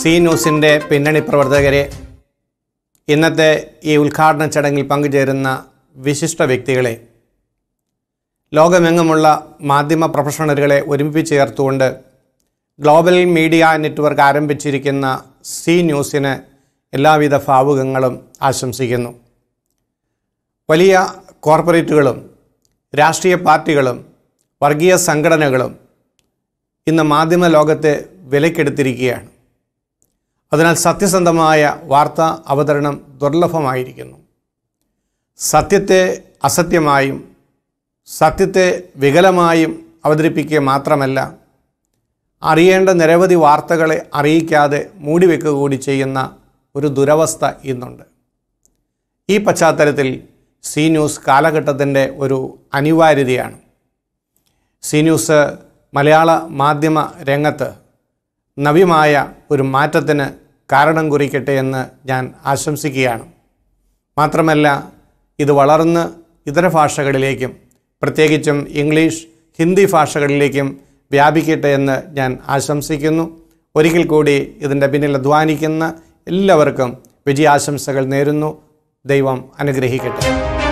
C ന്യൂസിൻ്റെ പിന്നണി പ്രവർത്തകരെ ഇന്നത്തെ ഈ ഉദ്ഘാടന ചടങ്ങിൽ പങ്കുചേരുന്ന വിശിഷ്ട വ്യക്തികളെ ലോകമെങ്ങുമുള്ള മാധ്യമ പ്രൊഫഷണലുകളെ ഒരുമിപ്പിച്ച് ചേർത്തുകൊണ്ട് ഗ്ലോബൽ മീഡിയ നെറ്റ്വർക്ക് ആരംഭിച്ചിരിക്കുന്ന സി ന്യൂസിന് എല്ലാവിധ ഭാവുകങ്ങളും ആശംസിക്കുന്നു വലിയ കോർപ്പറേറ്റുകളും രാഷ്ട്രീയ പാർട്ടികളും വർഗീയ സംഘടനകളും ഇന്ന് മാധ്യമ ലോകത്തെ വിലക്കെടുത്തിരിക്കുകയാണ് അതിനാൽ സത്യസന്ധമായ വാർത്താ അവതരണം ദുർലഭമായിരിക്കുന്നു സത്യത്തെ അസത്യമായും സത്യത്തെ വികലമായും അവതരിപ്പിക്കുക മാത്രമല്ല അറിയേണ്ട നിരവധി വാർത്തകളെ അറിയിക്കാതെ മൂടിവെക്കുക കൂടി ചെയ്യുന്ന ഒരു ദുരവസ്ഥ ഇന്നുണ്ട് ഈ പശ്ചാത്തലത്തിൽ സി ന്യൂസ് കാലഘട്ടത്തിൻ്റെ ഒരു അനിവാര്യതയാണ് സി ന്യൂസ് മലയാള മാധ്യമ രംഗത്ത് നവ്യമായ ഒരു മാറ്റത്തിന് കാരണം കുറിക്കട്ടെ എന്ന് ഞാൻ ആശംസിക്കുകയാണ് മാത്രമല്ല ഇത് വളർന്ന് ഇതര ഭാഷകളിലേക്കും പ്രത്യേകിച്ചും ഇംഗ്ലീഷ് ഹിന്ദി ഭാഷകളിലേക്കും വ്യാപിക്കട്ടെ എന്ന് ഞാൻ ആശംസിക്കുന്നു ഒരിക്കൽ കൂടി ഇതിൻ്റെ പിന്നിൽ അധ്വാനിക്കുന്ന എല്ലാവർക്കും വിജയാശംസകൾ നേരുന്നു ദൈവം അനുഗ്രഹിക്കട്ടെ